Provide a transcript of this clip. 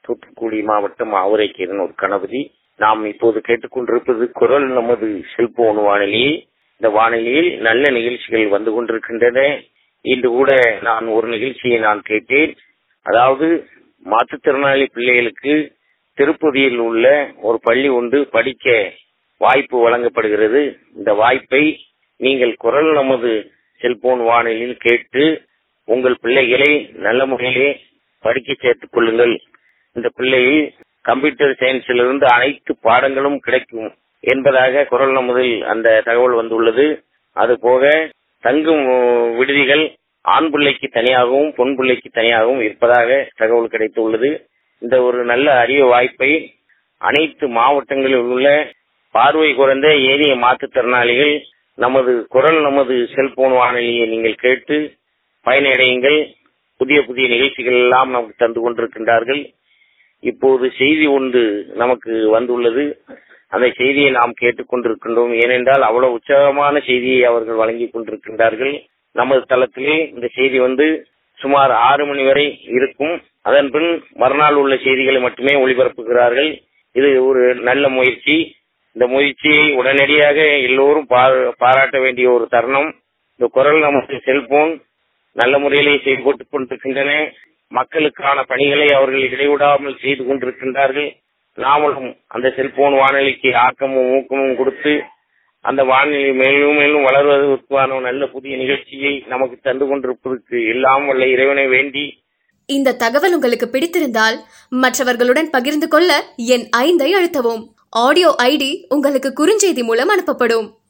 தூத்துக்குடி மாவட்டம் ஆவுரைக்கீரன் ஒரு கணபதி நாம் இப்போது கேட்டுக்கொண்டிருப்பது குரல் நமது செல்போன் வானொலி இந்த வானொலியில் நல்ல நிகழ்ச்சிகள் வந்து கொண்டிருக்கின்றன இன்று கூட நான் ஒரு நிகழ்ச்சியை நான் கேட்டேன் அதாவது மாற்றுத்திறனாளி பிள்ளைகளுக்கு திருப்பதியில் உள்ள ஒரு பள்ளி ஒன்று படிக்க வாய்ப்பு வழங்கப்படுகிறது இந்த வாய்ப்பை நீங்கள் குரல் நமது செல்போன் வானொலியில் கேட்டு உங்கள் பிள்ளைகளை நல்ல முறையிலே படிக்க சேர்த்துக் கொள்ளுங்கள் இந்த பிள்ளையில் கம்ப்யூட்டர் சயின்ஸிலிருந்து அனைத்து பாடங்களும் கிடைக்கும் என்பதாக குரல் நமதில் அந்த தகவல் வந்துள்ளது அதுபோக தங்கும் விடுதிகள் ஆண் பிள்ளைக்கு தனியாகவும் பொன் பிள்ளைக்கு தனியாகவும் இருப்பதாக தகவல் கிடைத்துள்ளது இந்த ஒரு நல்ல அரிய வாய்ப்பை அனைத்து மாவட்டங்களில் உள்ள பார்வை குறைந்த ஏனைய மாற்றுத்திறனாளிகள் நமது குரல் நமது செல்போன் வானொலியை நீங்கள் கேட்டு பயனடையுங்கள் புதிய புதிய நிகழ்ச்சிகள் எல்லாம் நமக்கு தந்து கொண்டிருக்கின்றார்கள் இப்போது செய்தி ஒன்று நமக்கு வந்துள்ளது அந்த செய்தியை நாம் கேட்டுக்கொண்டிருக்கின்றோம் ஏனென்றால் அவ்வளவு உற்சாகமான செய்தியை அவர்கள் வழங்கிக் கொண்டிருக்கின்றார்கள் நமது தளத்திலே இந்த செய்தி வந்து சுமார் ஆறு மணி வரை இருக்கும் அதன் பின் மறுநாள் உள்ள செய்திகளை மட்டுமே ஒளிபரப்புகிறார்கள் இது ஒரு நல்ல முயற்சி இந்த முயற்சியை உடனடியாக எல்லோரும் பாராட்ட வேண்டிய ஒரு தருணம் இந்த குரல் நமது செல்போன் நல்ல முறையிலே செயல்பட்டுக் கொண்டிருக்கின்றன மக்களுக்கான பணிகளை அவர்கள் இடைவிடாமல் செய்து கொண்டிருக்கின்றார்கள் நாமளும் அந்த செல்போன் வானொலிக்கு ஆக்கமும் ஊக்கமும் கொடுத்து அந்த வானொலி மேலும் மேலும் வளர்வதற்கான நல்ல புதிய நிகழ்ச்சியை நமக்கு தந்து கொண்டிருப்பதற்கு எல்லாம் வல்ல இறைவனை வேண்டி இந்த தகவல் உங்களுக்கு பிடித்திருந்தால் மற்றவர்களுடன் பகிர்ந்து கொள்ள என் ஐந்தை அழுத்தவும் ஆடியோ ஐடி உங்களுக்கு குறுஞ்செய்தி மூலம் அனுப்பப்படும்